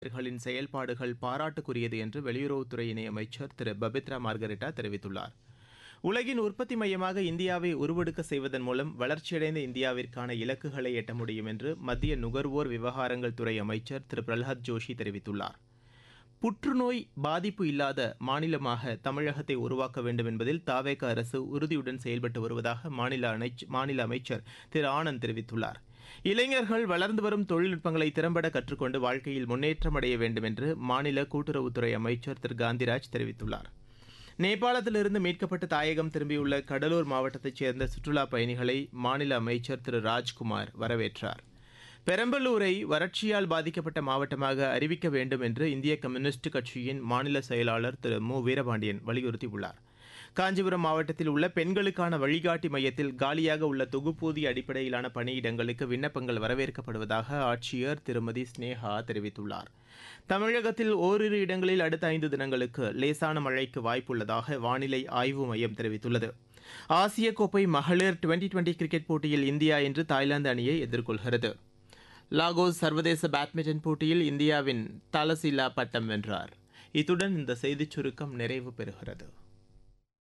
களின் செயல்பாடுகள் பாராட்டுக்குரியது என்று வெளியுறவுத்துறை இணையமைச்சர் திரு பபித்ரா மார்கரெட்டா தெரிவித்துள்ளார் உலகின் உற்பத்தி மையமாக இந்தியாவை உருவெடுக்க செய்வதன் மூலம் வளர்ச்சியடைந்த இந்தியாவிற்கான இலக்குகளை எட்ட முடியும் என்று மத்திய நுகர்வோர் விவகாரங்கள் துறை அமைச்சர் திரு பிரல்ஹாத் ஜோஷி தெரிவித்துள்ளார் புற்றுநோய் பாதிப்பு இல்லாத மாநிலமாக தமிழகத்தை உருவாக்க வேண்டும் என்பதில் தாவேக அரசு உறுதியுடன் செயல்பட்டு வருவதாக மாநில அனைச்- மாநில அமைச்சர் திரு ஆனந்த் தெரிவித்துள்ளார் இளைஞர்கள் வளர்ந்து வரும் தொழில்நுட்பங்களை திறம்பட கற்றுக்கொண்டு வாழ்க்கையில் முன்னேற்றம் அடைய வேண்டும் என்று மாநில கூட்டுறவுத்துறை அமைச்சர் திரு காந்திராஜ் தெரிவித்துள்ளார் நேபாளத்திலிருந்து மீட்கப்பட்டு தாயகம் திரும்பியுள்ள கடலூர் மாவட்டத்தைச் சேர்ந்த சுற்றுலாப் பயணிகளை மாநில அமைச்சர் திரு ராஜ்குமார் வரவேற்றார் பெரம்பலூரை வறட்சியால் பாதிக்கப்பட்ட மாவட்டமாக அறிவிக்க வேண்டும் என்று இந்திய கம்யூனிஸ்ட் கட்சியின் மாநில செயலாளர் திரு மு வீரபாண்டியன் வலியுறுத்தியுள்ளார் காஞ்சிபுரம் மாவட்டத்தில் உள்ள பெண்களுக்கான வழிகாட்டி மையத்தில் காலியாக உள்ள தொகுப்பூதிய அடிப்படையிலான பணியிடங்களுக்கு விண்ணப்பங்கள் வரவேற்கப்படுவதாக ஆட்சியர் திருமதி ஸ்னேகா தெரிவித்துள்ளார் தமிழகத்தில் ஓரிரு இடங்களில் அடுத்த ஐந்து தினங்களுக்கு லேசான மழைக்கு வாய்ப்புள்ளதாக வானிலை ஆய்வு மையம் தெரிவித்துள்ளது ஆசிய கோப்பை மகளிர் டுவெண்டி டுவெண்டி கிரிக்கெட் போட்டியில் இந்தியா இன்று தாய்லாந்து அணியை எதிர்கொள்கிறது லாகோஸ் சர்வதேச பேட்மிண்டன் போட்டியில் இந்தியாவின் தலசிலா பட்டம் வென்றார் இத்துடன் இந்த செய்திச் சுருக்கம் நிறைவு பெறுகிறது